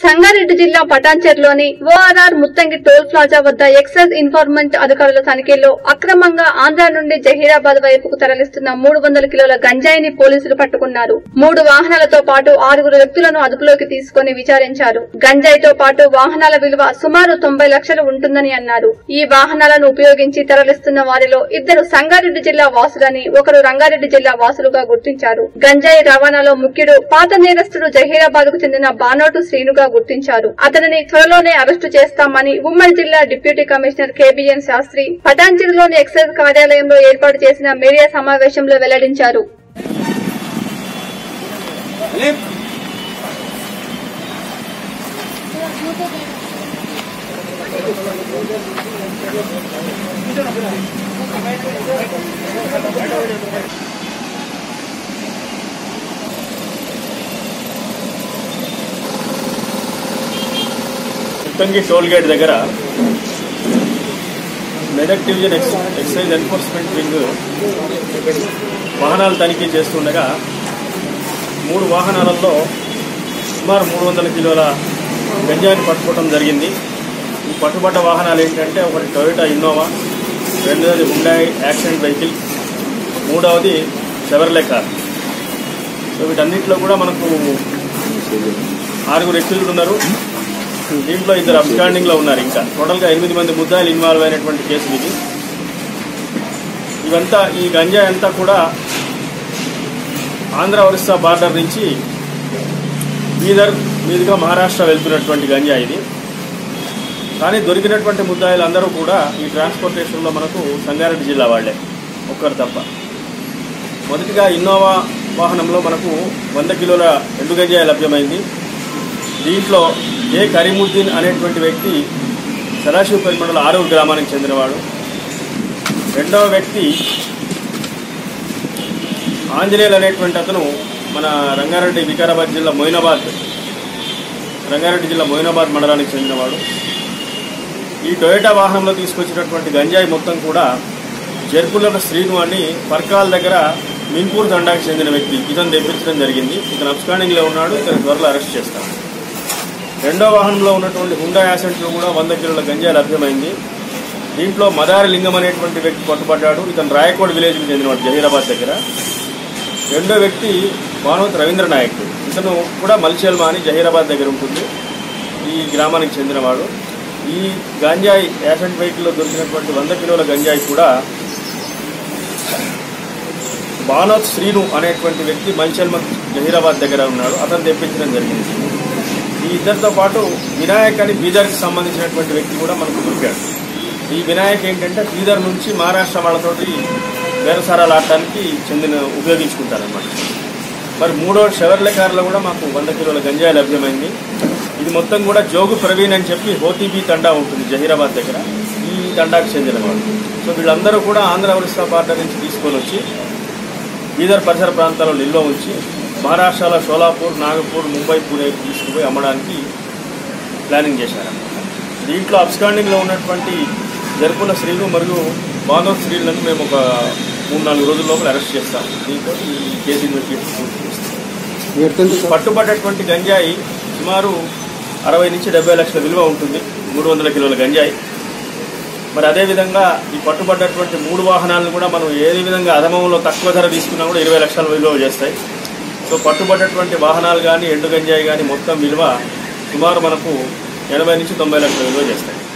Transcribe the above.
సంగారెడ్డి జిల్లా పటాన్చెర్లోని ORR Muthangi toll plaza వద్ద ఎక్సైజ్ ఇన్ఫార్మెంట్ అధికారుల తనిఖీల్లో అక్రమంగా ఆంధ్ర నుండి జహీరాబాద్ వైపుకు తరలిస్తున్న మూడు వందల కిలోల గంజాయిని పోలీసులు పట్టుకున్నారు మూడు వాహనాలతో పాటు ఆరుగురు వ్యక్తులను అదుపులోకి తీసుకుని విచారించారు గంజాయితో పాటు వాహనాల విలువ సుమారు తొంభై లక్షలు ఉంటుందని అన్నారు ఈ వాహనాలను ఉపయోగించి తరలిస్తున్న వారిలో ఇద్దరు సంగారెడ్డి జిల్లా వాసులని ఒకరు రంగారెడ్డి జిల్లా వాసులుగా గుర్తించారు గంజాయి రవాణాలో ముఖ్యుడు పాత నేరస్తుడు జహీరాబాద్ కు చెందిన బానోటు శ్రీనుగా గుర్తించారు అతనిని త్వరలోనే అరెస్టు చేస్తామని ఉమ్మడి జిల్లా డిప్యూటీ కమిషనర్ కేబిఎన్ శాస్త్రి పటాన్చెరులోని ఎక్సైజ్ కార్యాలయంలో ఏర్పాటు చేసిన మీడియా సమావేశంలో వెల్లడించారు ముత్తంగి టోల్ గేట్ దగ్గర Medak division ex excise enforcement wing వాహనాలు తనిఖీ చేస్తుండగా మూడు వాహనాలలో సుమారు మూడు వందల కిలోల గంజాయిని పట్టుకోవడం జరిగింది ఈ పట్టుబడ్డ వాహనాలు ఏంటంటే ఒకటి టొయోటా ఇన్నోవా రెండవది హుండాయ్ యాక్సిడెంట్ వెహికల్ మూడవది షెవర్లే కార్ సో వీటన్నిటిలో కూడా మనకు ఆరుగురు వ్యక్తులు ఉన్నారు దీంట్లో ఇద్దరు అబ్స్టాండింగ్ లో ఉన్నారు ఇంకా టోటల్ గా ఎనిమిది మంది ముద్దాయిలు ఇన్వాల్వ్ అయినటువంటి కేసు ఇది ఇవంతా ఈ గంజాయి అంతా కూడా ఆంధ్ర ఒరిస్సా బార్డర్ నుంచి బీదర్ మీదుగా మహారాష్ట్ర వెళ్తున్నటువంటి గంజాయి ఇది కానీ దొరికినటువంటి ముద్దాయిలు అందరూ కూడా ఈ ట్రాన్స్పోర్టేషన్లో మనకు సంగారెడ్డి జిల్లా వాళ్ళే ఒక్కరు తప్ప మొదటిగా ఇన్నోవా వాహనంలో మనకు వంద కిలోల ఎండు గంజాయి లభ్యమైంది దీంట్లో ఏ కరీముద్దీన్ అనేటువంటి వ్యక్తి సదాశివపల్లి మండలం ఆరూరు గ్రామానికి చెందినవాడు రెండవ వ్యక్తి ఆంజనేయులు అనేటువంటి అతను మన రంగారెడ్డి వికారాబాద్ జిల్లా మొయినాబాద్ రంగారెడ్డి జిల్లా మొయినాబాద్ మండలానికి చెందినవాడు ఈ టొయోటా వాహనంలో తీసుకొచ్చినటువంటి గంజాయి మొత్తం కూడా జర్పుల శ్రీను అని పర్కాల్ దగ్గర మిన్పూర్ దండాకి చెందిన వ్యక్తి ఇతను తెప్పించడం జరిగింది ఇతను అబ్స్కాండింగ్లో ఉన్నాడు ఇతను త్వరలో అరెస్ట్ చేస్తాం రెండో వాహనంలో ఉన్నటువంటి హుండా యాసెంట్లో కూడా వంద కిలోల గంజాయి లభ్యమైంది దీంట్లో మదారి లింగం అనేటువంటి వ్యక్తి పట్టుబడ్డాడు ఇతను రాయకోడ్ విలేజ్కి చెందినవాడు జహీరాబాద్ దగ్గర రెండో వ్యక్తి భానువత్ రవీంద్ర నాయక్ ఇతను కూడా మల్చేల్మా అని జహీరాబాద్ దగ్గర ఉంటుంది ఈ గ్రామానికి చెందినవాడు ఈ గంజాయి యాసెంట్ వెహికల్లో దొరికినటువంటి వంద కిలోల గంజాయి కూడా బానోత్ శ్రీను అనేటువంటి వ్యక్తి మంచల్మ జహీరాబాద్ దగ్గర ఉన్నాడు అతను తెప్పించడం జరిగింది ఈ ఇద్దరితో పాటు వినాయక్ అని బీదర్కి సంబంధించినటువంటి వ్యక్తి కూడా మనకు దొరికాడు ఈ వినాయక్ ఏంటంటే బీదర్ నుంచి మహారాష్ట్ర వాళ్ళతోటి బేరసారాలు ఆడటానికి చెందిన ఉపయోగించుకుంటారనమాట మరి మూడో షెవర్లే కార్లో కూడా మాకు వంద కిలోల గంజాయి లభ్యమైంది ఇది మొత్తం కూడా జోగు ప్రవీణ్ అని చెప్పి హోతీబీ తండా ఉంటుంది జహీరాబాద్ దగ్గర ఈ తండాకు చెందినవాడు సో వీళ్ళందరూ కూడా ఆంధ్ర ఒరిస్సా బార్డర్ నుంచి తీసుకొని వచ్చి బీదర్ పరిసర ప్రాంతాల్లో నిల్వ ఉంచి మహారాష్ట్రలో షోలాపూర్ నాగపూర్ ముంబై పూణే తీసుకుపోయి అమ్మడానికి ప్లానింగ్ చేశారు దీంట్లో అబ్స్కాండింగ్లో ఉన్నటువంటి జరుపుల శ్రీలు మరియు బాంధవ్ శ్రీలను మేము ఒక మూడు నాలుగు రోజుల లోపల అరెస్ట్ చేస్తాం దీంతో ఈ కేసు ఇన్వెస్టిగేషన్ పూర్తి చేస్తాం పట్టుబడ్డటువంటి గంజాయి సుమారు అరవై నుంచి డెబ్బై లక్షల విలువ ఉంటుంది మూడు వందల కిలోల గంజాయి మరి అదేవిధంగా ఈ పట్టుబడ్డటువంటి మూడు వాహనాలను కూడా మనం ఏ విధంగా అధమంలో తక్కువ ధర తీసుకున్నా కూడా ఇరవై లక్షల విలువ చేస్తాయి సో పట్టుబడ్డటువంటి వాహనాలు కానీ ఎండు గంజాయి కానీ మొత్తం విలువ సుమారు మనకు ఎనభై నుంచి తొంభై లక్షల విలువ చేస్తాయి